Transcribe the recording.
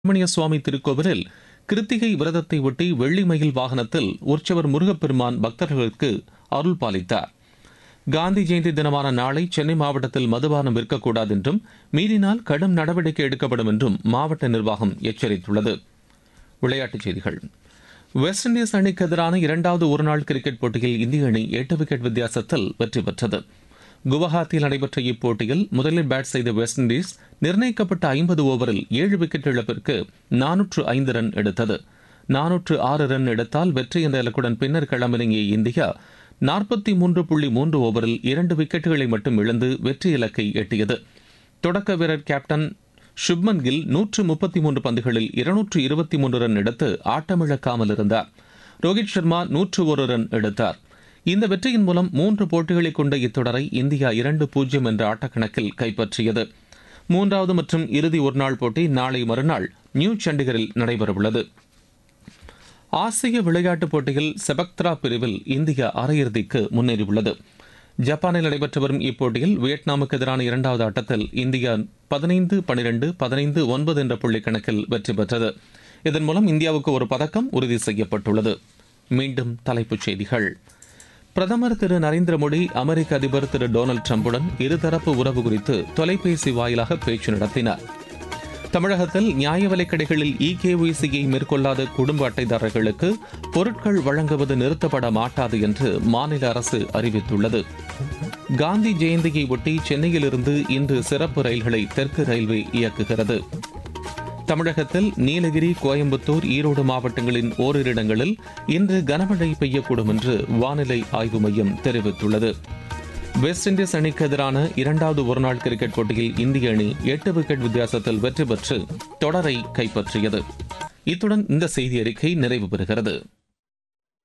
சுப்பிரமணிய சுவாமி திருக்கோவிலில் கிருத்திகை விரதத்தை ஒட்டி வெள்ளி மயில் வாகனத்தில் உற்சவர் முருகப்பெருமான் பக்தர்களுக்கு அருள் பாலித்தார் காந்தி ஜெயந்தி தினமான நாளை சென்னை மாவட்டத்தில் மதுபானம் விற்கக்கூடாது என்றும் மீறினால் கடும் நடவடிக்கை எடுக்கப்படும் என்றும் மாவட்ட நிர்வாகம் எச்சரித்துள்ளது விளையாட்டுச் செய்திகள் வெஸ்ட் இண்டீஸ் அணிக்கு எதிரான இரண்டாவது ஒருநாள் கிரிக்கெட் போட்டியில் இந்திய அணி எட்டு விக்கெட் வித்தியாசத்தில் வெற்றி பெற்றது குவஹாத்தியில் நடைபெற்ற இப்போட்டியில் முதலில் பேட் செய்த வெஸ்ட் இண்டீஸ் நிர்ணயிக்கப்பட்ட ஐம்பது ஓவரில் ஏழு விக்கெட் இழப்பிற்கு நானூற்று ஐந்து ரன் எடுத்தது நானூற்று ஆறு ரன் எடுத்தால் வெற்றி என்ற இலக்குடன் பின்னர் களமிறங்கிய இந்தியா நாற்பத்தி மூன்று புள்ளி மூன்று ஓவரில் இரண்டு விக்கெட்டுகளை மட்டும் இழந்து வெற்றி இலக்கை எட்டியது தொடக்க வீரர் கேப்டன் சுப்மன் கில் நூற்று முப்பத்தி மூன்று பந்துகளில் இருநூற்று இருபத்தி மூன்று ரன் எடுத்து ஆட்டமிழக்காமல் இருந்தார் ரோஹித் சர்மா நூற்று ஒரு ரன் எடுத்தார் இந்த வெற்றியின் மூலம் மூன்று போட்டிகளை கொண்ட இத்தொடரை இந்தியா இரண்டு பூஜ்ஜியம் என்ற ஆட்டக்கணக்கில் கைப்பற்றியது மூன்றாவது மற்றும் இறுதி ஒருநாள் போட்டி நாளை மறுநாள் நியூ சண்டிகரில் நடைபெறவுள்ளது ஆசிய விளையாட்டுப் போட்டியில் செபக்த்ரா பிரிவில் இந்தியா அரையிறுதிக்கு முன்னேறியுள்ளது ஜப்பானில் நடைபெற்று வரும் இப்போட்டியில் வியட்நாமுக்கு எதிரான இரண்டாவது ஆட்டத்தில் இந்தியா பதினைந்து பனிரெண்டு பதினைந்து ஒன்பது என்ற புள்ளி கணக்கில் வெற்றி பெற்றது இதன் மூலம் இந்தியாவுக்கு ஒரு பதக்கம் உறுதி செய்யப்பட்டுள்ளது மீண்டும் தலைப்புச் செய்திகள் பிரதமர் திரு நரேந்திர மோடி அமெரிக்க அதிபர் திரு டொனால்டு டிரம்புடன் இருதரப்பு உறவு குறித்து தொலைபேசி வாயிலாக பேச்சு நடத்தினார் தமிழகத்தில் நியாய விலைக் கடைகளில் இகேஒய்சியை மேற்கொள்ளாத குடும்ப அட்டைதாரர்களுக்கு பொருட்கள் வழங்குவது நிறுத்தப்பட மாட்டாது என்று மாநில அரசு அறிவித்துள்ளது காந்தி ஜெயந்தியை ஒட்டி சென்னையிலிருந்து இன்று சிறப்பு ரயில்களை தெற்கு ரயில்வே இயக்குகிறது தமிழகத்தில் நீலகிரி கோயம்புத்தூர் ஈரோடு மாவட்டங்களின் ஓரிரு இடங்களில் இன்று கனமழை பெய்யக்கூடும் என்று வானிலை ஆய்வு மையம் தெரிவித்துள்ளது வெஸ்ட் இண்டீஸ் அணிக்கு எதிரான இரண்டாவது ஒருநாள் கிரிக்கெட் போட்டியில் இந்திய அணி எட்டு விக்கெட் வித்தியாசத்தில் வெற்றி பெற்று தொடரை கைப்பற்றியது இத்துடன் இந்த செய்தி அறிக்கை நிறைவு பெறுகிறது